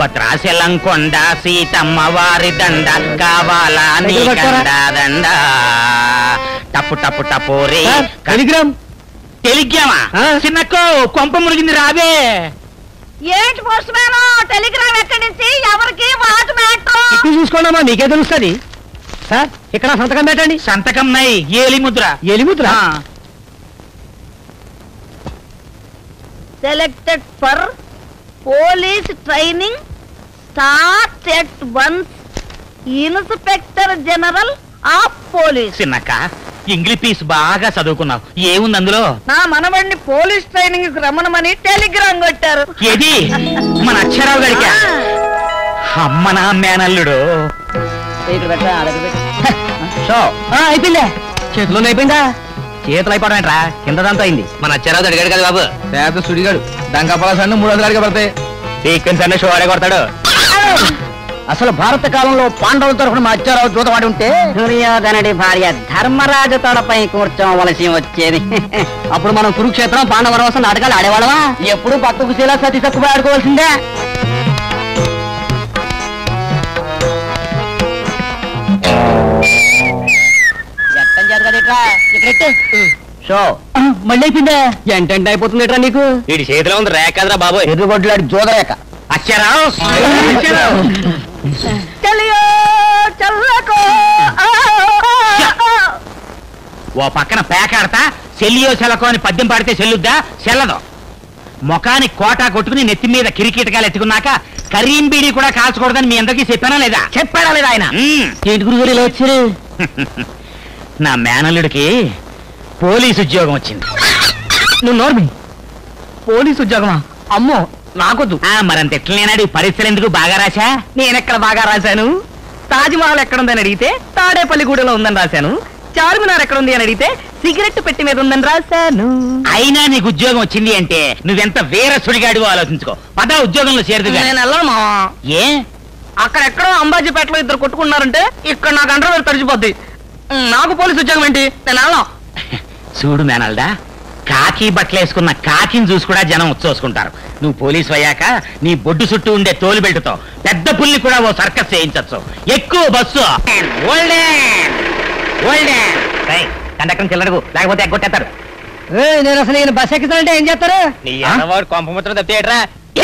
భద్రాచలంకొండ సీతమ్మ వారి దండ కావాలా నీ దగ్గర పట్టుకోరా. గండ దండ టప్పు టప్పు టపోరి టెలిగ్రామ్ టెలిగ్రామా ఆ? చిన్నక్కో కొంప మునిగింది రావే ఏంటి పోస్ట్ మ్యాన్ టెలిగ్రామ్ ఎక్కడి నుంచి ఎవరికి వాట్ మ్యాటర్ ఇప్పి చూసుకోండమ్మా మీకే తెలుస్తుంది సార్ ఇక్కడ సంతకం పెట్టండి సంతకం నై ఏలి ముద్ర ఎలిముద్ర ఆ. Selected for police training start at once inspector general of police చిన్నక్క ఇంగ్లీష్ పీస్ బాగా చదువుకున్నావు ఏముంది అందులో నా మనవడిని పోలీస్ ట్రైనింగ్ కి రమ్మనమని టెలిగ్రామ్ కొట్టారు ఏది మన అక్షరావు గడిక అమ్మ నా మేనల్లుడు షో అయిపోయిందా చేతిలో అయిపోయిందా చేతులు అయిపోవడం ఏంట్రా కింద దాంతో అయింది మన అక్షరావు అడిగాడు కదా బాబు పేద సుడిగాడు దంకపలాసన్ను మూడు వందల అడిగి పడతాయి సీక్వెన్స్ అన్న షో ఆడే కొడతాడు అసలు భారత కాలంలో పాండవుల తరఫున మా అచ్చారావు జూతవాడి ఉంటే దుర్యోధనుడి భార్య ధర్మరాజు తొడపై కూర్చోవలసి వచ్చేది అప్పుడు మనం కురుక్షేత్రం పాండవనవాసం నాటకాలు ఆడేవాళ్ళమా ఎప్పుడు పక్కకు శీలా సతీ తక్కువ ఆడుకోవాల్సిందే షో మళ్ళీ అయిపోయిందా ఎంటెంట్ అయిపోతుంది ఎట్రా నీకు వీడి చేతిలో ఉంది రేఖదరా బాబు ఎదురుగొడ్లాడి జోదరేక అక్షరావు అక్షరావు చలియో చల్లకో ఓ పక్కన పేకాడతా చెల్లియో చెలకో అని పద్యం పాడితే చెల్లుద్దా చెల్లదు ముఖానికి కోటా కొట్టుకుని నెత్తి మీద కిరికీటకాలు ఎత్తుకున్నాక కరీం బీడీ కూడా కాల్చకూడదని మీ అందరికీ చెప్పానా లేదా చెప్పాడా లేదా ఆయన మ్మ్. ఏంటి గురుగారు ఇలా వచ్చారు నా మేనల్లుడికి పోలీసు ఉద్యోగం వచ్చింది నువ్వు నోర్మి పోలీస్ ఉద్యోగమా అమ్మో నాకొద్దు ఆ మరంత ఎట్లనేనాడు ఈ పరీక్షలు ఎందుకు బాగా రాశా నేనెక్కడ బాగా రాశాను తాజ్మహల్ ఎక్కడుందని అడిగితే తాడేపల్లిగూడలో ఉందని రాశాను చార్మినార్ ఎక్కడుంది అని అడిగితే సిగరెట్ పెట్టి మీద ఉందని రాశాను అయినా నీకు ఉద్యోగం వచ్చింది అంటే నువ్వెంత వేర సుడిగాడివో ఆలోచించుకో పద ఉద్యోగంలో చేరుదుగా నేను వెళ్ళను మావా ఏ అక్కడ ఎక్కడో అంబాజీపేటలో ఇద్దరు కొట్టుకున్నారంటే ఇక్కడ నాకు అండర్వేర్ తడిచిపోద్ది ఉమ్, నాకు పోలీస్ ఉద్యోగం ఏంటి నేను వెళ్ళను చూడు మేనల్దా కాకి బట్టలేసుకున్న కాకిని చూసి కూడా జనం ఉచ్చోసుకుంటారు నువ్వు పోలీసు అయ్యాక నీ బొడ్డు చుట్టూ ఉండే తోలు బెల్టుతో పెద్ద పుల్లి కూడా ఓ సర్కస్ చేయించచ్చు ఎక్కువ బస్సు కండక్టర్ చిల్లడకు లేకపోతే ఎగ్గొట్టేస్తారు నేను అసలు ఈయన బస్ ఎక్కుతానంటే ఏం చేస్తారు నీ అన్నవాడు కొంప ముద్ర తప్పేట్రా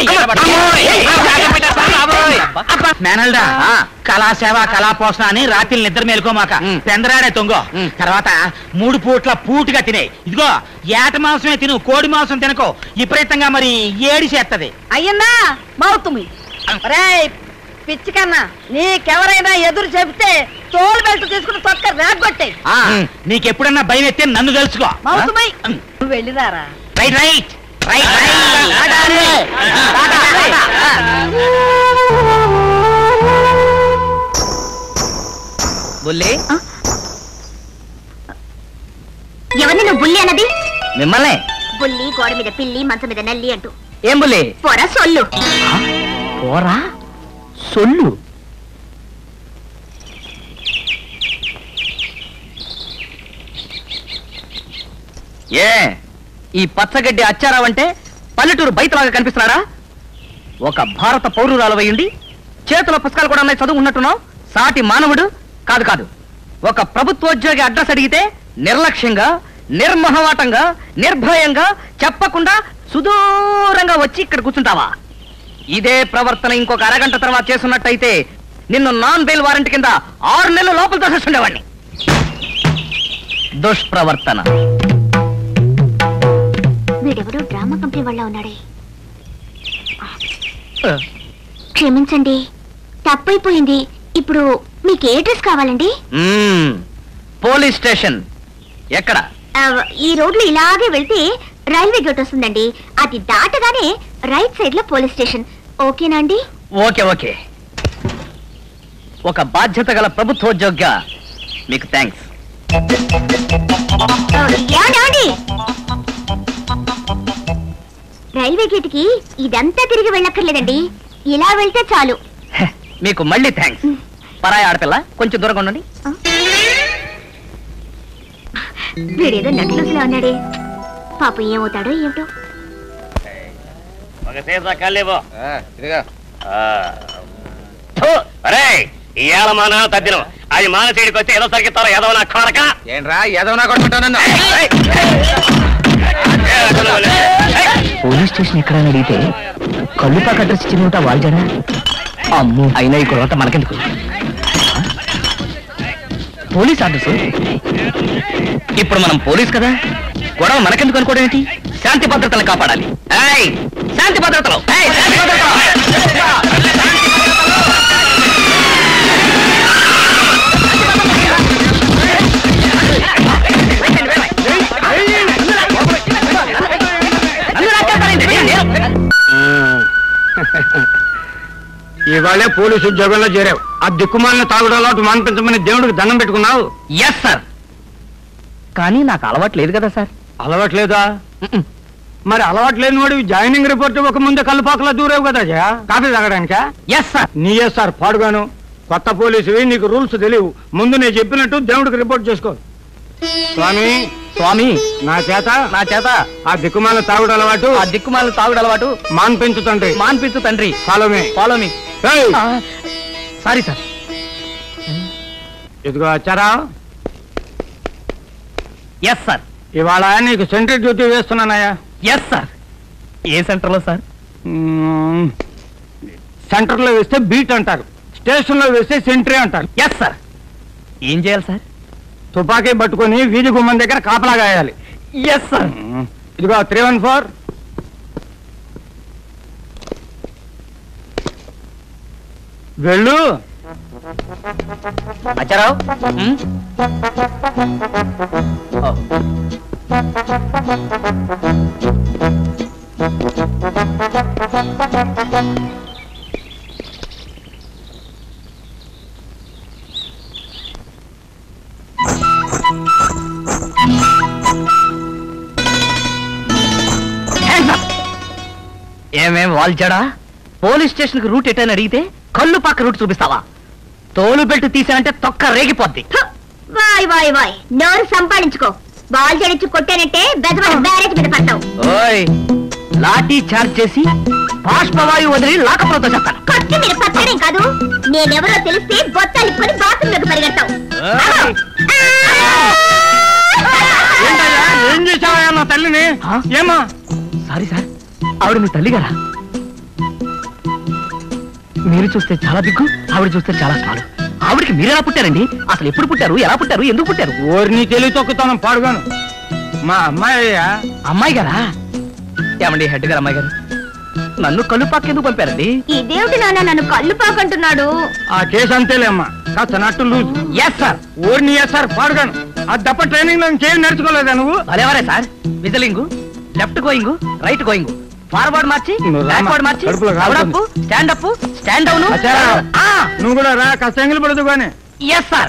మేనల్డా కళాసేవ కళాపోషణ అని రాత్రి నిద్ర మేలుకోమాక పెందరాడే తొంగో తర్వాత మూడు పూట్ల పూటుగా తినే ఇదిగో ఏట మాంసమే తిను కోడి మాంసం తినకో విపరీతంగా మరి ఏడి చేస్తది అయ్యిందా మౌతుమి రేయ్ పిచ్చి కన్నా నీకెవరైనా ఎదురు చెబితే తోలు బెల్ట్ తీసుకుని తొక్క రాగొట్టే నీకెప్పుడన్నా భయం ఎత్తే నన్ను తెలుసుకో మౌతుమై నువ్వు వెళ్ళిరారా రైట్ రైట్ రైట్ బుల్లి ఎవరిని నువ్వు బుల్లి అన్నది మిమ్మల్ని బుల్లి గోడ మీద పిల్లి మంచం మీద నల్లి అంటూ ఏం బుల్లి పొర సొల్లు పోరా సొల్లు ఏ ఈ పచ్చగడ్డి అచ్చారావంటే పల్లెటూరు బయటలాగా కనిపిస్తున్నారా ఒక భారత పౌరురాలవయ్యండి చేతుల పుస్తకాలు కూడా ఉన్నాయి చదువు ఉన్నట్టున్నావు సాటి మానవుడు కాదు కాదు ఒక ప్రభుత్వోద్యోగి అడ్రస్ అడిగితే నిర్లక్ష్యంగా నిర్మహమాటంగా నిర్భయంగా చెప్పకుండా సుదూరంగా వచ్చి ఇక్కడ కూర్చుంటావా ఇదే ప్రవర్తన ఇంకొక అరగంట తర్వాత చేస్తున్నట్టయితే నిన్ను నాన్ బెయిల్ వారెంట్ కింద ఆరు నెలల లోపల తోసేస్తుండేవాడిని దుష్ప్రవర్తన వీడెవడో డ్రామా కంపెనీ వాళ్ళ ఉన్నాడే క్షమించండి తప్పైపోయింది ఇప్పుడు మీకు ఏ డ్రెస్ కావాలండి మ్మ్. పోలీస్ స్టేషన్ ఎక్కడ ఆ, ఈ రోడ్లు ఇలాగే వెళ్తే రైల్వే గేట్ వస్తుందండి అది దాటగానే రైట్ సైడ్ లో పోలీస్ స్టేషన్ ఓకేనా అండి ఓకే ఓకే ఒక బాధ్యత గల ప్రభుత్వోద్యోగిగా మీకు థ్యాంక్స్ ఆ, ఏమండి, ఏమండి? రైల్వే గేట్ కి ఇదంతా తిరిగి వెళ్ళక్కర్లేదండి ఇలా వెళ్తే చాలు మీకు మళ్ళీ థ్యాంక్స్ పరాయి ఆడపిల్ల కొంచెం దూరంగా ఉండండి వీడేదో నట్లసులా ఉన్నాడే పాపం ఏమవుతాడో ఏమిటో ఒక సీసా కల్లేవో అరే ఇవాళ మాన తద్దినం అది మానసీడికి వచ్చి ఏదో సరిగిస్తారో ఏదో నా కొడక ఏంట్రా ఏదో నా కొట్టుకుంటానన్నా పోలీస్ స్టేషన్ ఎక్కడని అడిగితే కళ్ళుపాక అడ్రస్ ఇచ్చిన వాళ్ళజనా అమ్ము అయినా ఈ గొడవ మనకెందుకు పోలీస్ అడ్రస్ ఇప్పుడు మనం పోలీస్ కదా గొడవ మనకెందుకు అనుకోవడం ఏంటి శాంతి భద్రతలను కాపాడాలి ఏయ్, శాంతి భద్రతలు ఏయ్, శాంతి భద్రతలు! నన్ను రాకేస్తారేంటి? నేను- ఇవాళే పోలీసు ఉద్యోగంలో చేరావు ఆ దిక్కుమాలిన తాగుడు అలవాటు మానిపించమని దేవుడికి దండం పెట్టుకున్నావు ఎస్ సార్ కానీ నాకు అలవాటు లేదు కదా సార్ అలవాట్లేదా మరి అలవాటు లేని వాడు జాయినింగ్ రిపోర్ట్ ఒక ముందే కల్లుపాకలా దూరేవు కదా జయ కాఫీ తాగడానికా ఎస్ సార్ నీయే సార్ పాడుగాను కొత్త పోలీసువి నీకు రూల్స్ తెలియవు ముందు నేను చెప్పినట్టు దేవుడికి రిపోర్ట్ చేసుకో స్వామి స్వామి నా చేత నా చేత ఆ దిక్కుమాల తాగుడు అలవాటు ఆ దిక్కుమాల తాగుడు అలవాటు మాన్పించు తండ్రి మాన్పించు తండ్రి follow me follow me sorry sir ఇదిగో వచ్చారా ఎస్ సార్ ఇవాళ నీకు సెంట్రీ డ్యూటీ వేస్తున్నానయ్యా ఎస్ సార్ ఏ సెంటర్లో సార్ మ్మ్. సెంటర్లో వేస్తే బీట్ అంటారు స్టేషన్లో వేస్తే సెంట్రీ అంటారు ఎస్ సార్ ఏం చేయాలి సార్ తుపాకీ పట్టుకొని వీధి గుమ్మం దగ్గర కాపలా గాయాలి ఎస్ సార్ మ్మ్. ఇదిగో త్రీ వన్ ఫోర్ వెళ్ళు అచ్చారావు ఏమేం వాల్చాడా పోలీస్ స్టేషన్ కి రూట్ ఎటని అడిగితే కళ్ళు పక్క రూట్ చూపిస్తావా తోలు బెల్ట్ తీసానంటే తొక్క రేగిపోద్ది హ! వాయ్ వాయ్ వాయ్ నోరు సంపాదించుకో బాల్ జడించి కొట్టానంటే బెదవాడ బ్యారేజ్ మీద పడతావు ఓయ్ లాఠీ చార్జ్ చేసి బాష్పవాయు వదిలి లాకపోతే చేస్తాను కొట్టి మీరు పచ్చడం కాదు నేనెవరో తెలిస్తే బొత్తాలిప్పుకొని బాత్రూమ్ లోకి పరిగెడతావు ఏయ్! ఏంటయ్యా ఏం చేసావయ్యా నా తల్లిని ఆ? ఏమా సారీ సార్ ఆవిడ మీ తల్లి గారా మీరు చూస్తే చాలా దిగ్గు ఆవిడ చూస్తే చాలా స్మాలు ఆవిడకి మీరు ఎలా పుట్టారండి అసలు ఎప్పుడు పుట్టారు ఎలా పుట్టారు ఎందుకు పుట్టారు ఓరిని తెలివి తొక్కుతాను పాడుగాను మా అమ్మాయి అయ్యా అమ్మాయి గారా ఏమండి హెడ్ గారు అమ్మాయి గారు నన్ను కళ్ళు ఎందుకు పంపారండి ఇదేమిటి నాన్న నన్ను కళ్ళు పాకంటున్నాడు ఆ కేసు అంతేలేమ్మా కాస్త నట్టు లూజ్ ఎస్ సార్ ఓరిని ఎస్ సార్ పాడుగాను ఆ దప్ప ట్రైనింగ్ లో ఇంకేం నేర్చుకోలేదా నువ్వు భలేవరే sir whistling left going right going forward march నువ్వు రామ్మా. బ్యాక్వర్డ్ మార్చి కడుపులో కాలుతుంది. స్టాండ్ అప్ స్టాండ్ డౌన్ అచ్చారా? నువ్వు కూడా రా కాస్త ఎంగిలి పడదు కానీ ఎస్ సార్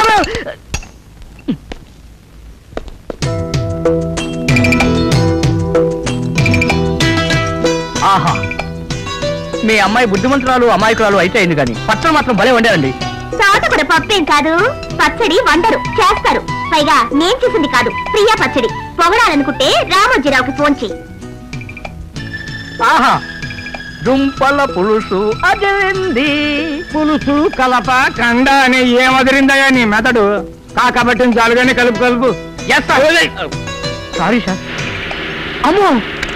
ఆహా మీ అమ్మాయి బుద్ధిమంతురాలు అమాయకురాలు అయితే అయింది కానీ పచ్చడి మాత్రం భలే వండారండి తోట కూడా పప్పేం కాదు పచ్చడి వండరు చేస్తారు పైగా నేను చేసింది కాదు ప్రియా పచ్చడి పొగడాలనుకుంటే రామోజీరావుకి ఫోన్ చెయ్యి ఆహా దుంపల పులుసు అజరింది పులుసు కలప కండ అని ఏం వదిలిందయ్యా నీ మెదడు కాకబట్టిన చాలుగానే కలుపు కలుపు ఎస్ సార్ సారీ సార్ అమ్మో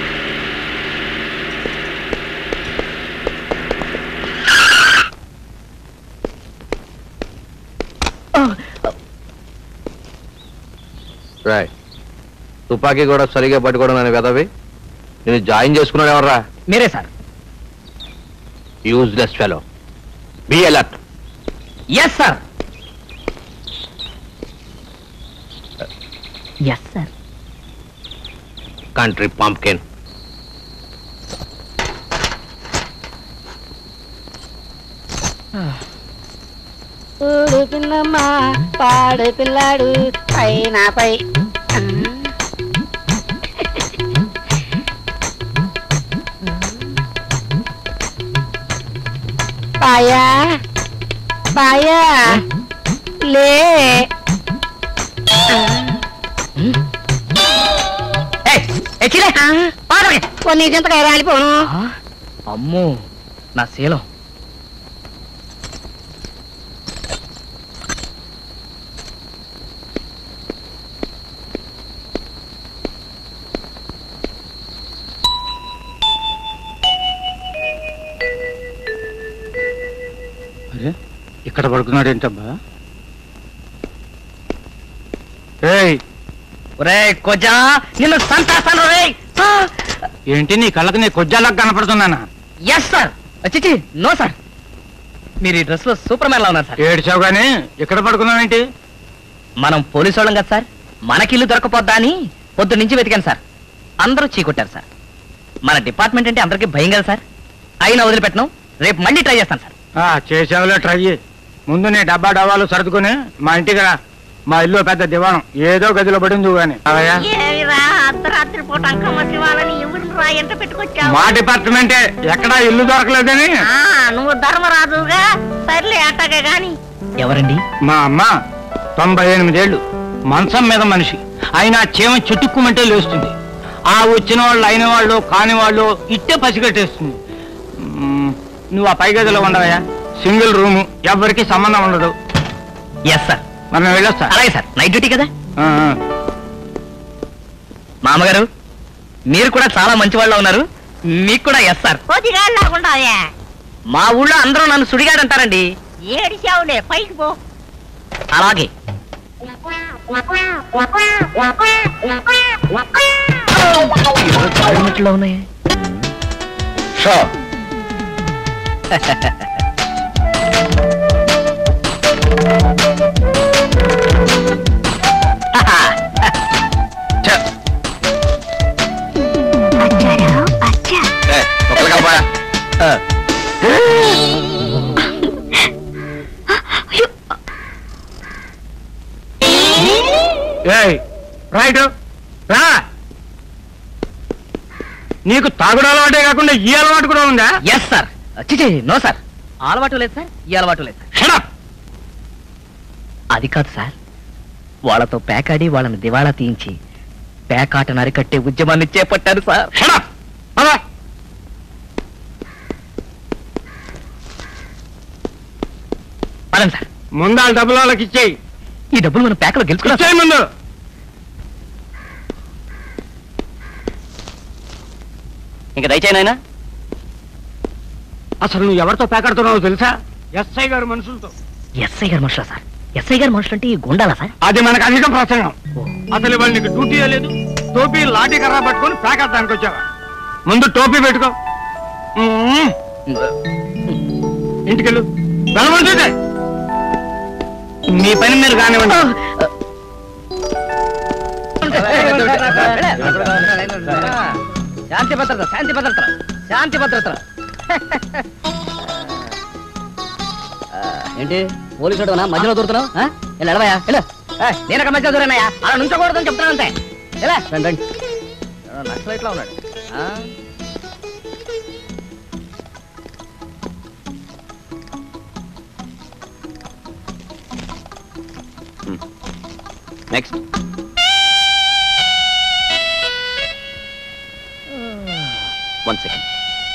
రాయ్ తుపాకీ కూడా సరిగా పట్టుకోవడం అని కదవి నేను జాయిన్ చేసుకున్నాడు ఎవర్రా మీరే sir useless fellow be alert yes sir yes sir country pumpkin ఊడు పిన్నమ్మ పాడు పిల్లాడు పైన పై పాయా పాయా లే ఏయ్, ఏ చిలే, పాదమే. కొన్ని చింతకాయ రాలిపోను ఆ, అమ్మో నా శీలం అరే ఇక్కడ పడుకున్నాడు ఏంటబ్బా ఏయ్ ఒరే కొజా నిన్ను సంతాస్తాను రే ఏంటి నీ కళ్ళకి నీ కొజ్జాలకు కనపడుతున్నానా ఎస్ సార్ చిచి నో సార్ మీరు ఈ డ్రెస్ లో సూపర్ మ్యాన్ లా ఉన్నారు సార్ ఏడ్చావు గానీ ఇక్కడ పడుకున్నావేంటి మనం పోలీసు వాళ్ళం కదా సార్ మనకిల్లు దొరకపోద్దా అని పొద్దు నుంచి వెతికాను సార్ అందరూ చీకొట్టారు సార్ మన డిపార్ట్మెంట్ అంటే అందరికీ భయం కదా సార్ అయినా వదిలిపెట్టను రేపు మళ్ళీ ట్రై చేస్తాను సార్ ఆ, చేసావులే ట్రై చేయి ముందు నీ డబ్బా డబ్బాలు సర్దుకుని మా ఇంటికి రా మా ఇల్లు పెద్ద దివాణం ఏదో గదిలో పడింది కానీ అవయ్యా ఏమిరా అర్ధరాత్రి పూట అంకమ్మ శివాలని ఎవరిని రా ఎంట పెట్టుకొచ్చావు మా డిపార్ట్మెంటే ఎక్కడా ఇల్లు దొరకలేదని ఆ, నువ్వు ధర్మరాజుగా సర్లే అట్టగే గాని ఎవరండి మా అమ్మ తొంభై ఎనిమిదేళ్లు మంచం మీద మనిషి అయినా చీమ చుట్టుక్కుమంటే లేస్తుంది ఆ వచ్చిన వాళ్ళు అయిన వాళ్ళు కాని వాళ్ళు ఇట్టే పసిగట్టేస్తుంది మ్మ్, నువ్వు ఆ పై గదిలో ఉండవయ్యా సింగిల్ రూము ఎవరికి సంబంధం ఉండదు ఎస్ సార్ మనం వెళ్ళొస్తా అలాగే సార్ నైట్ డ్యూటీ కదా ఆ, ఆ. మామగారు మీరు కూడా చాలా మంచి వాళ్ళ ఉన్నారు మీకు కూడా ఎస్ సార్ కొద్దిగా లేకుండావే మా ఊళ్ళో అందరూ నన్ను సుడిగాడు అంటారండి ఏడిచావులే పైకి పో అలాగే లో ఉన్నాయి ఏయ్ రైట్ రా నీకు తాగుడు అలవాటే కాకుండా ఈ అలవాటు కూడా ఉందా ఎస్ సార్ చిచి నో సార్ ఆ అలవాటు లేదు సార్ ఈ అలవాటు లేదు సార్ షడప్ అది కాదు సార్ వాళ్ళతో పేకాడి వాళ్ళని దివాళా తీయించి పేకాటను అరికట్టే ఉద్యమాన్ని చేపట్టారు సార్ షడప్ పద పదండి సార్ ముందాల డబ్బులు వాళ్ళకి ఇచ్చేయి ఈ డబ్బులు మనం పేకలో గెలుచుకున్నాం ఇచ్చేయి ముందు ఇంకా దయచేయనైనా అసలు నువ్వు ఎవరితో పేకాడుతున్నావో తెలుసా ఎస్ఐ గారు మనుషులతో ఎస్ఐ గారు మనుషులా సార్ ఎస్ఐ గారు మనుషులు అంటే ఈ గుండాలా సార్ అది మనకు అధిక ప్రసంగం అసలు ఇవాళ నీకు డ్యూటీ లేదు టోపీ లాఠీ కర్ర పట్టుకొని పేకాడడానికి వచ్చావా ముందు టోపీ పెట్టుకో ఉమ్మ్. ఇంటికెళ్ళు వెళ్ళమంటే మీ పని మీరు కానివ్వండి శాంతి భద్రత శాంతి భద్రత శాంతి భద్రత ఏంటి పోలీసు మధ్యలో దూరుతున్నావు ఎడవయా నేను అక్కడ మధ్యలో దూరానయ్యా అలా నుంచోకూడదని చెప్తాను అంతే ఎలా రండి రండి నక్సలైట్ లో ఉన్నాడు ఆ? నెక్స్ట్ వన్ సెకండ్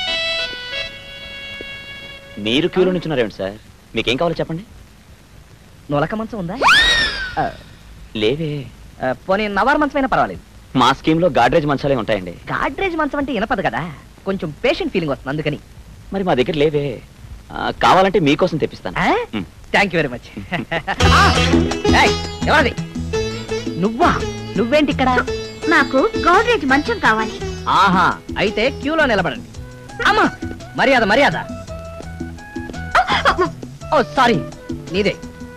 మీరు క్యూలో నుంచున్నారేమిటి సార్ మీకేం కావాలో చెప్పండి నులక మంచం ఉందా ఆ, లేవే ఆ, పోనీ నవార్ మంచం అయినా పర్వాలేదు మా స్కీమ్ లో గాడ్రేజ్ మంచాలే ఉంటాయండి గాడ్రేజ్ మంచం అంటే ఇనపదు కదా కొంచెం పేషెంట్ ఫీలింగ్ వస్తుంది అందుకని మరి మా దగ్గర లేవే ఆ, కావాలంటే మీకోసం తెప్పిస్తాను మ్. థ్యాంక్ యూ వెరీ మచ్ ఎవరది నువ్వా నువ్వేంటి ఇక్కడ నాకు గోడ్రేజ్ మంచం కావాలి ఆహా అయితే క్యూలో నిలబడండి అమ్మా మర్యాద మర్యాద ఓ సారీ నీదే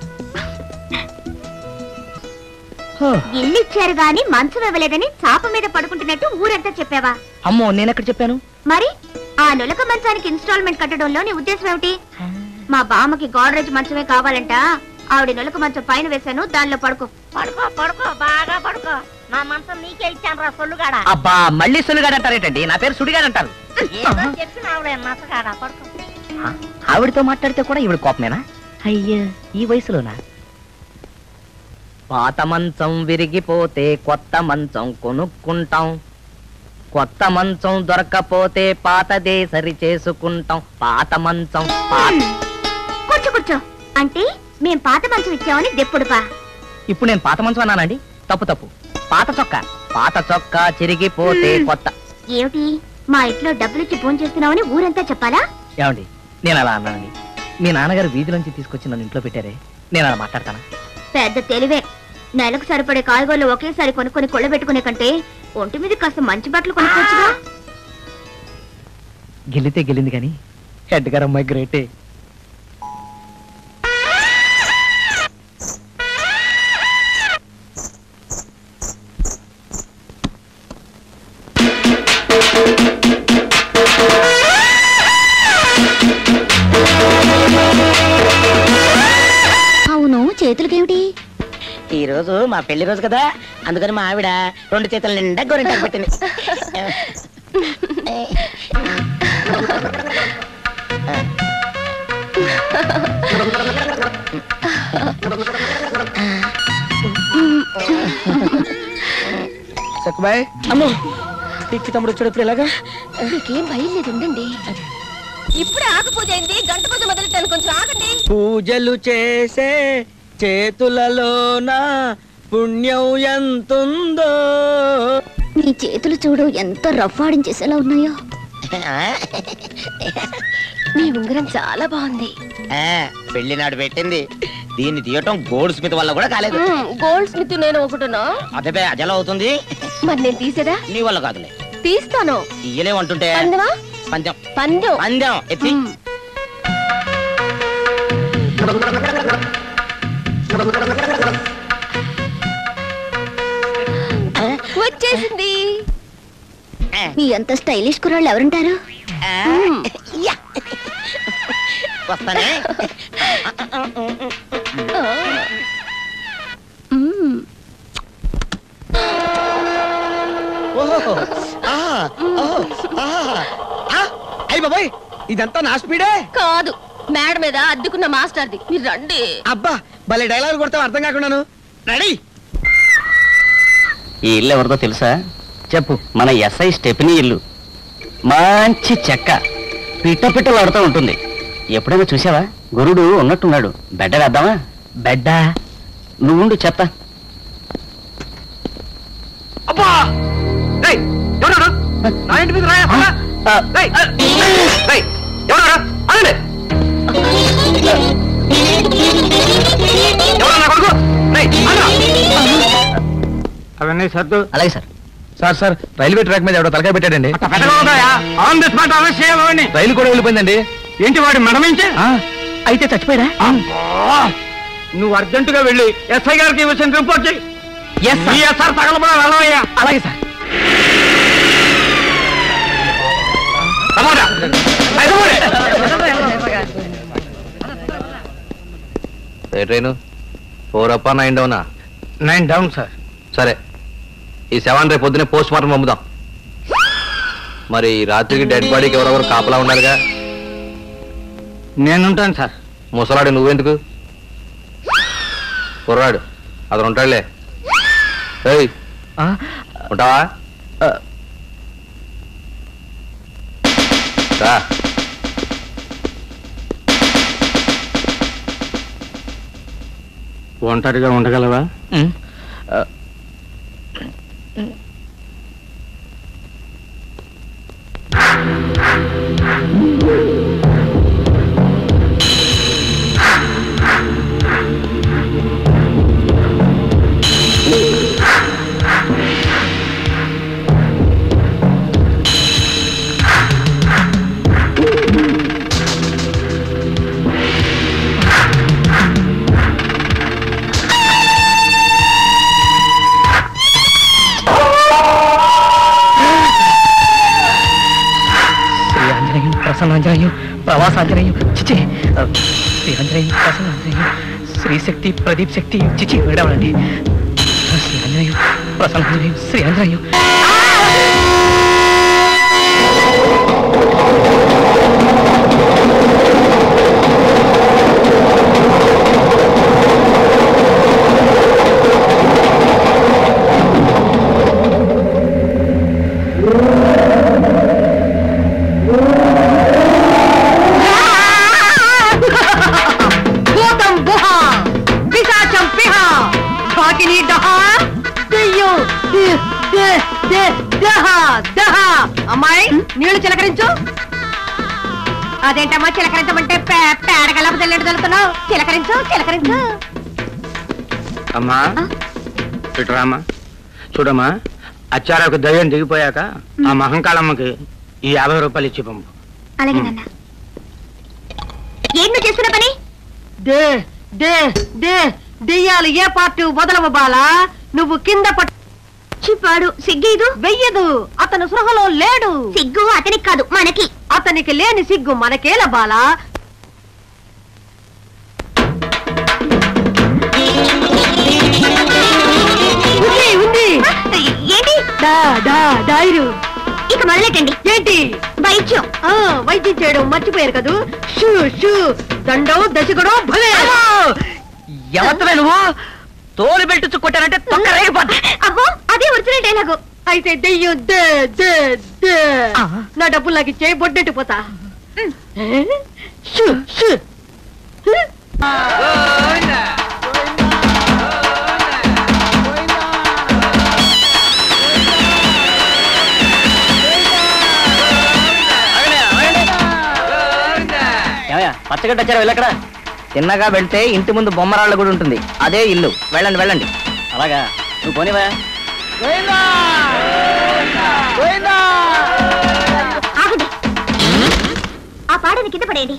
హో, ఇల్లు ఇచ్చారు గాని మంచం ఇవ్వలేదని చాప మీద పడుకుంటున్నట్టు ఊరంతా చెప్పావా అమ్మో నేనెక్కడ చెప్పాను మరి ఆ నులక మంచానికి ఇన్స్టాల్మెంట్ కట్టడంలో నీ ఉద్దేశం ఏమిటి మా బామ్మకి గోడ్రేజ్ మంచమే కావాలంట ఆవిడ నులక మంచం పైన వేశాను దానిలో పడుకో పడుకో పడుకో బాగా పడుకో నా మంచం నీకే ఇచ్చాను రా సొల్లుగాడ అబ్బా మళ్ళీ సులుగాడంటారేటండి నా పేరు సుడిగాడంటారు ఏదో చెప్పినావులే నచ్చగాడ పడుకో ఆ, ఆవిడతో మాట్లాడితే కూడా ఈవిడ కోపమేనా అయ్యో ఈ వయసులోనా పాత మంచం విరిగిపోతే కొత్త మంచం కొనుక్కుంటాం కొత్త మంచం దొరక్కపోతే పాతదే సరి చేసుకుంటాం పాత మంచం పాత కూర్చో కూర్చో అంటే మేం పాత మంచం ఇచ్చామని దెప్పుడుపా ఇప్పుడు నేను పాత మంచం అన్నానండి తప్పు తప్పు పాత చొక్కా పాత చొక్కా చిరిగిపోతే కొత్త ఏమిటి మా ఇంట్లో డబ్బులిచ్చి ఫోన్ చేస్తున్నామని ఊరంతా చెప్పాలా ఏమండి నేను అలా అన్నానండి మీ నాన్నగారు వీధి నుంచి తీసుకొచ్చి నన్ను ఇంట్లో పెట్టారే నేను అలా మాట్లాడతాను పెద్ద తెలివే నెలకు సరిపడే కాయగూరలు ఒకేసారి కొనుక్కొని కొళ్ళబెట్టుకునే కంటే ఒంటి మీద కాస్త మంచి బట్టలు కొనుక్కోవచ్చుగా గెలితే గెలింది కానీ హెడ్ గారు అమ్మాయి గ్రేటే అవును చేతులకేమిటి ఈ రోజు మా పెళ్లి రోజు కదా అందుకని మా ఆవిడ రెండు చేతుల నిండా గోరింటాకు పెట్టింది సక్కుబాయ్ అమ్మో పిచ్చి తమ్ముడు వచ్చాడు ఇప్పుడు ఎలాగా మీకేం భయం లేదు ఉండండి ఇప్పుడు ఆకపోయింది గంట పూజ మొదలెట్టాను కొంచెం ఆగండి పూజలు చేసే చేతులలోన పుణ్యం ఎంతుందో నీ చేతులు చూడు ఎంత రఫ్ ఆడించేసేలా ఉన్నాయో నీ ఉంగరం చాలా బాగుంది పెళ్లి నాడు పెట్టింది దీన్ని తీయటం గోల్డ్ స్మిత్ వల్ల కూడా కాలేదు గోల్డ్ స్మిత్ నేను ఒకటున్నా అదే అది ఎలా అవుతుంది మరి నేను తీసేదా నీ వల్ల కాదులే తీస్తాను ఇయ్యలేమంటుంటే పందెమా పందెం పందెం పందెం ఎత్తి మ్. వచ్చేసింది మీ అంత స్టైలిష్ కుర్రాళ్ళు ఎవరుంటారు యా. వస్తానే మ్మ్. ఓహో అయ్యి బాబాయ్ ఇదంతా నా స్పీడే కాదు మేడ మీద అద్దెకున్న మాస్టర్ది మీరు రండి అబ్బా భలే డైలాగ్ కొడతావు అర్థం కాకుండాను రెడీ ఈ ఇల్లు ఎవరిదో తెలుసా చెప్పు మన ఎస్ఐ స్టెపినీ ఇల్లు మంచి చెక్క పిట్ట పిట్టలాడుతూ ఉంటుంది ఎప్పుడైనా చూసావా గురుడు ఉన్నట్టున్నాడు బెడ్డ వేద్దామా బెడ్డా నువ్వుండు చెప్తా అబ్బా రేయ్ ఎవరు నా ఇంటి మీద రాయా ఆ, రేయ్ రేయ్ ఎవరు అనండి ఎవరు నా కొడుకు రేయ్ అవన్నీ సర్దు అలాగే sir sir sir railway track మీద ఎవడో తలకాయ పెట్టాడండి ఆన్ ది స్పాట్ అరెస్ట్ చేయాలని రైలు కూడా వెళ్ళిపోయిందండి ఏంటి వాడి మెడమించి అయితే చచ్చిపోయాడా నువ్వు అర్జెంటుగా వెళ్ళి ఎస్ఐ గారికి ఈ విషయం రిపోర్ట్ చేయి ఎస్ ఈ ఎస్ఆర్ తగలబడా వెళ్ళవయ్యా అలాగే సార్ టమాటా ఏ ట్రైను ఫోర్ అప్ నైన్ డౌనా నైన్ డౌన్ సార్ సరే ఈ సెవెన్ రేపు పొద్దునే పోస్ట్ మార్టం పంపుదాం మరి ఈ రాత్రికి డెడ్ బాడీకి ఎవరెవరు కాపలా ఉన్నారుగా నేనుంటాను సార్ ముసలాడు నువ్వెందుకు కుర్రాడు అతను ఉంటాడులే ఏయ్ ఉంటావా రా ఒంటరిగా ఉండగలవా శ్రీ ఆంజనేయం ప్రసన్నాంజనేయం ప్రవాసాంజనేయం చిచి ఆ, శ్రీ ఆంజనేయం ప్రసన్నాంజనేయం శ్రీ శక్తి ప్రదీప్ శక్తి చిచి విడవలండి శ్రీ ఆంజనేయం ప్రసన్నాంజనేయం శ్రీ ఆంజనేయం ఆ నీళ్లు చిలకరించు అదేంటమ్మా చిలకరించమంటే పే- పేడగలపు తెల్లటి తలుతున్నావు చిలకరించు చిలకరించు అమ్మా ఇటురామ్మా చూడమ్మా అచ్చారకు దయ్యం దిగిపోయాక ఆ మహంకాళమ్మకి ఈ యాభై రూపాయలు ఇచ్చి పంపు అలాగే నాన్న ఏం నువ్వు చేస్తున్న పని దే దే దే దెయ్యాలు ఏ పార్టీ వదలవు బాలా నువ్వు కింద పట్టు చిప్పాడు సిగ్గేదు వెయ్యదు అతను సృహలో లేడు సిగ్గు అతనికి కాదు మనకి అతనికి లేని సిగ్గు మనకేల బాలా ఉంది ఉంది ఏంటి డా డా డైరు ఇక మొదలెట్టండి ఏంటి వైద్యం ఆ వైద్యం చేయడం మర్చిపోయారు కదూ షూ షూ దండం దశకుడు భలే ఎవత్తవే నువ్వు తోలు బెల్ట్ కొట్టానంటే తొక్క రేగిపోద్ది అబ్బో అదే ఒరిజినల్ డైలాగు అయితే దెయ్యం దే దే దే నా డబ్బులు నాకు ఇచ్చే బొడ్డెట్టు పోతా షూ షూ ఏమయ్యా పచ్చగడ్డ వచ్చారా వెళ్ళక్కడ తిన్నగా వెళ్తే ఇంటి ముందు బొమ్మరాళ్ళ గుడి ఉంటుంది అదే ఇల్లు వెళ్ళండి వెళ్ళండి అలాగా నువ్వు పోనివా ఆగండి ఆ పాడని కింద పడేయండి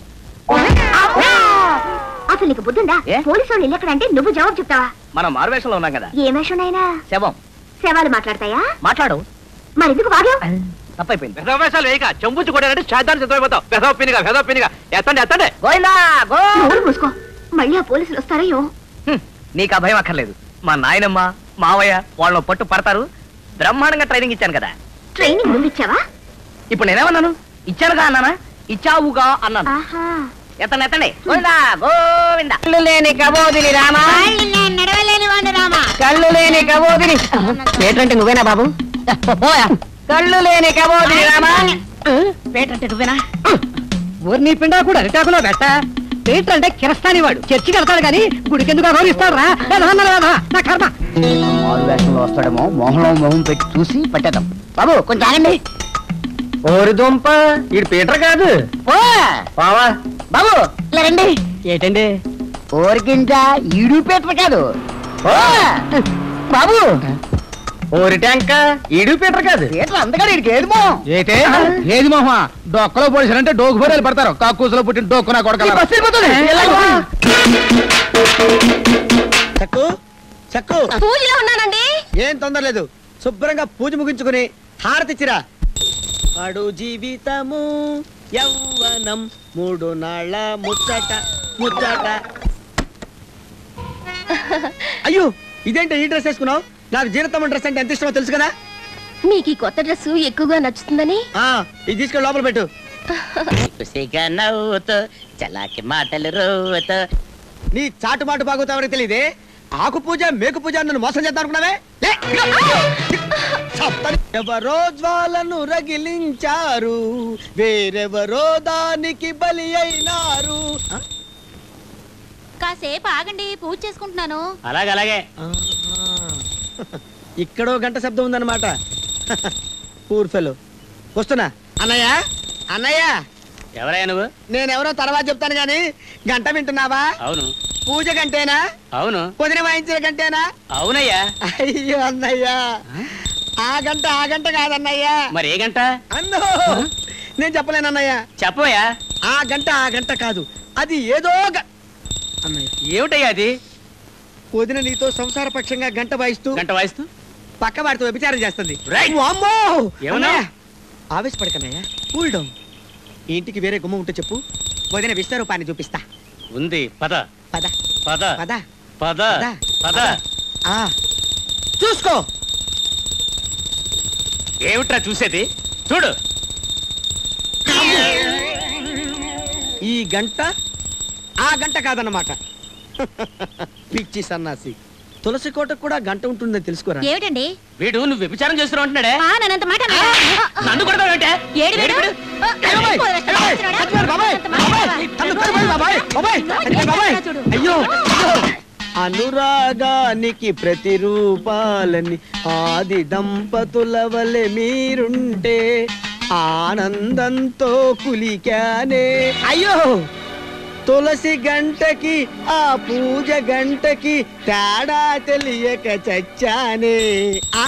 అసలు నీకు బుద్ధుందా ఏ? పోలీసు వాళ్ళు ఇల్లు ఎక్కడంటే నువ్వు జవాబు చెప్తావా మనం మారువేషంలో ఉన్నాం కదా ఏ వేషంనైనా శవం శవాలు మాట్లాడతాయా మాట్లాడు మరి ఎందుకు వాగావు తప్పైపోయింది పెసవేషాలు వేయక చెంబుచ్చు కొట్టారంటే శాతాన్ని సిద్ధమైపోతావు పెసవ పినిగా పెసవ పినిగా ఎత్తండి ఎత్తండి గోయిందా గో నోరు మూసుకో మళ్ళీ ఆ పోలీసులు వస్తారో ఏమో హ్మ్, నీకు ఆ భయం అక్కర్లేదు మా నాయనమ్మ మావయ్య వాళ్ళ పట్టు పడతారు బ్రహ్మాండంగా ట్రైనింగ్ ఇచ్చాను కదా ట్రైనింగ్ నువ్వు ఇచ్చావా ఇప్పుడు నేనేమన్నాను ఇచ్చానుగా అన్నానా ఇచ్చావుగా అన్నాను ఆహా ఎత్తండి ఎత్తండి గోవిందా గోవిందా కళ్ళు లేని కబోదిని రామా నడవలేని వాడు రామా కళ్ళు లేని కబోదిని పేటంటే నువ్వేనా బాబు కళ్ళు లేని కబోదిని రామా పేటంటే నువ్వేనా ఊరిని పిండా కూడా అరిటాకులో పెట్ట పేటర్ అంటే కిరస్తాని వాడు చర్చి కడతాడు కానీ గుడికి ఎందుకు గౌరవిస్తాడు రా నా కర్మ మారు వేషంలో వస్తాడేమో మొహంలో మొహం పెట్టి చూసి పట్టేద్దాం బాబు కొంచెం ఆగండి ఓరి దుంప ఈడు పీటర్ కాదు ఓ బావా బాబు ఇలా రండి ఏంటండి ఓరికింత ఈడు పీటర్ కాదు ఓ బాబు ఓరి ట్యాంక ఈడు పీటర్ కాదు పీటర్ అందగాడు ఇడికి ఏది మొహం ఏటే ఏది మొహ డొక్కలో పొడిచారంటే డోకు బొరేలు పడతారు కాకూసులో పుట్టిన డోకు నా కొడక చక్కు చక్కు పూజలో ఉన్నానండి ఏం తొందర లేదు శుభ్రంగా పూజ ముగించుకుని హారతిచ్చిరా పడు జీవితము యవ్వనం మూడు నాళ్ళ ముచ్చట ముచ్చట అయ్యో ఇదేంటి ఈ డ్రెస్ వేసుకున్నావు నాకు జీవితం డ్రెస్ అంటే ఎంత ఇష్టమో తెలుసు కదా మీకు ఈ కొత్త డ్రెస్ ఎక్కువగా నచ్చుతుందని ఆ ఇది తీసుకెళ్ళి లోపల పెట్టు ఖుషిగా నవ్వుతూ చలాకి మాటలు రోవుతూ నీ చాటు మాటు బాగోతా ఎవరికి తెలియదే ఆకు పూజ మేకు పూజ అని నన్ను మోసం చేద్దాం అనుకున్నావే లే, చెప్తాను. ఎవరో జ్వాలను రగిలించారు వేరెవరో దానికి బలి అయినారు ఆ? కాసేపు ఆగండి పూజ చేసుకుంటున్నాను అలాగే అలాగే ఆహా. ఇక్కడో గంట శబ్దం ఉందన్నమాట పూర్ ఫెలో వస్తున్నా అన్నయ్య అన్నయ్య ఎవరయ్యా నువ్వు నేనెవరో తర్వాత చెప్తాను గాని గంట వింటున్నావా అవును పూజ గంటేనా అవును పొదిన వాయించిన గంటేనా అవునయ్యా అయ్యో అన్నయ్య ఆ గంట ఆ గంట కాదన్నయ్య మరి ఏ గంట అన్నో నేను చెప్పలేను అన్నయ్య చెప్పవయ్యా ఆ గంట ఆ గంట కాదు అది ఏదో గ- అన్నయ్య ఏమిటయ్యా అది వదిన నీతో సంసార పక్షంగా గంట వాయిస్తూ గంట వాయిస్తూ పక్క వాడితో వ్యభిచారం చేస్తుంది Right. అమ్మో ఏమన్నా? అన్నయ్య, ఆవేశపడకన్నయ్య కూల్ డౌన్ ఈ ఇంటికి వేరే గుమ్మ ఉంటే చెప్పు వదిన విశ్వరూపాన్ని చూపిస్తా ఉంది పద పద పద పద పద పద. పద ఆ చూసుకో ఏమిట్రా చూసేది చూడు ఈ గంట ఆ గంట కాదన్నమాట పిచ్చి సన్నాసి తులసి కోటకు కూడా గంట ఉంటుందని తెలుసుకోరా ఏమిటండి వీడు నువ్వు వ్యభిచారం చేస్తున్నావు అంటున్నాడే ఆ, నన్నంత మాట నన్ను కొడతావు ఏంటే ఏడు వీడు? ఆ, అయ్యో బాబాయ్, అయ్యో బాబాయ్, చచ్చిపోయాడు బాబాయ్, బాబాయ్, తన్ను కొడు బాబాయ్, బాబాయ్, అయ్యో బాబాయ్, అయ్యో అయ్యో. అనురాగానికి ప్రతిరూపాలని ఆది దంపతుల వలె మీరుంటే ఆనందంతో కులికానే అయ్యో తులసి గంటకి ఆ పూజ గంటకి తేడా తెలియక చచ్చానే ఆ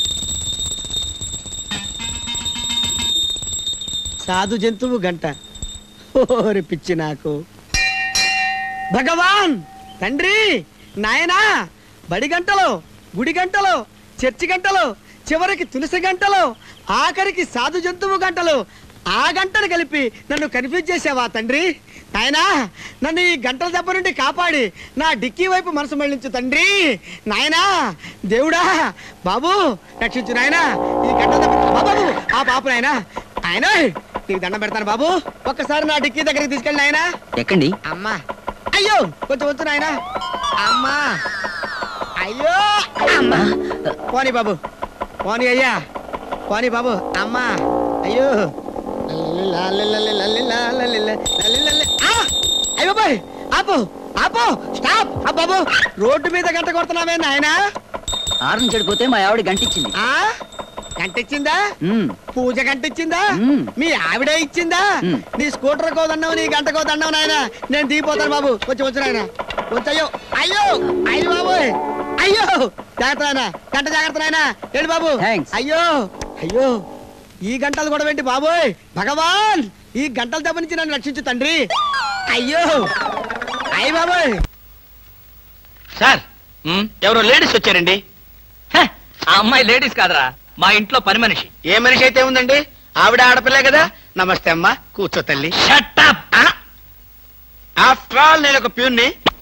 సాధు జంతువు గంట ఓరి పిచ్చి నాకు భగవాన్ తండ్రి నాయనా బడి గంటలో గుడి గంటలో చర్చి గంటలో చివరికి తులసి గంటలో ఆఖరికి సాధు జంతువు గంటలు ఆ గంటను కలిపి నన్ను కన్ఫ్యూజ్ చేసావా తండ్రి నాయనా నన్ను ఈ గంటల దెబ్బ నుండి కాపాడి నా డిక్కీ వైపు మనసు మళ్ళించు తండ్రి నాయనా దేవుడా బాబు రక్షించు నాయనా ఈ గంటల దెబ్బ బాబు ఆ పాపు నాయనా ఆయన నీకు దండం పెడతాను బాబు ఒక్కసారి నా డిక్కీ దగ్గరికి తీసుకెళ్ళి నాయనా ఎక్కండి అమ్మా అయ్యో కొంచెం వచ్చు నాయనా అమ్మా అయ్యో అమ్మా పోనీ బాబు పోనీ అయ్యా పోనీ బాబు అమ్మా అయ్యో లల్లిల్లా, లల్లిల్లా, లల్లిల్లా, లల్లిల్లా. ఆ! అయ్యో బాయ్ ఆపు ఆపు స్టాప్ ఆ బాబు రోడ్డు మీద గంట కొడుతున్నావే నాయనా ఆరం చెడిపోతే మా ఆవిడ గంటిచ్చింది ఆ గంట ఇచ్చిందా మ్మ్. పూజ గంట ఇచ్చిందా మ్మ్. మీ ఆవిడే ఇచ్చిందా మ్మ్. నీ స్కూటర్ కోదండవు నీ గంట కోదండవు నాయన నేను దిగిపోతాను బాబు వచ్చి వచ్చి నాయన వచ్చయ్యో అయ్యో అయ్యో బాబు అయ్యో జాగ్రత్త నాయన గంట జాగ్రత్త నాయన ఏంటి బాబు Thanks. అయ్యో అయ్యో ఈ గంటలు కూడా ఏంటి బాబోయ్ భగవాన్ ఈ గంటల దెబ్బ నుంచి నన్ను రక్షించు తండ్రి అయ్యో అయ్య బాబోయ్ సార్ ఎవరో లేడీస్ వచ్చారండి హ, ఆ అమ్మాయి లేడీస్ కాదురా మా ఇంట్లో పని మనిషి ఏ మనిషి అయితే ఉందండి ఆవిడ ఆడపిల్లే కదా నమస్తే అమ్మా కూర్చో తల్లి షట్ అప్ ఆఫ్టర్ ఆల్ నేను ఒక ప్యూన్ని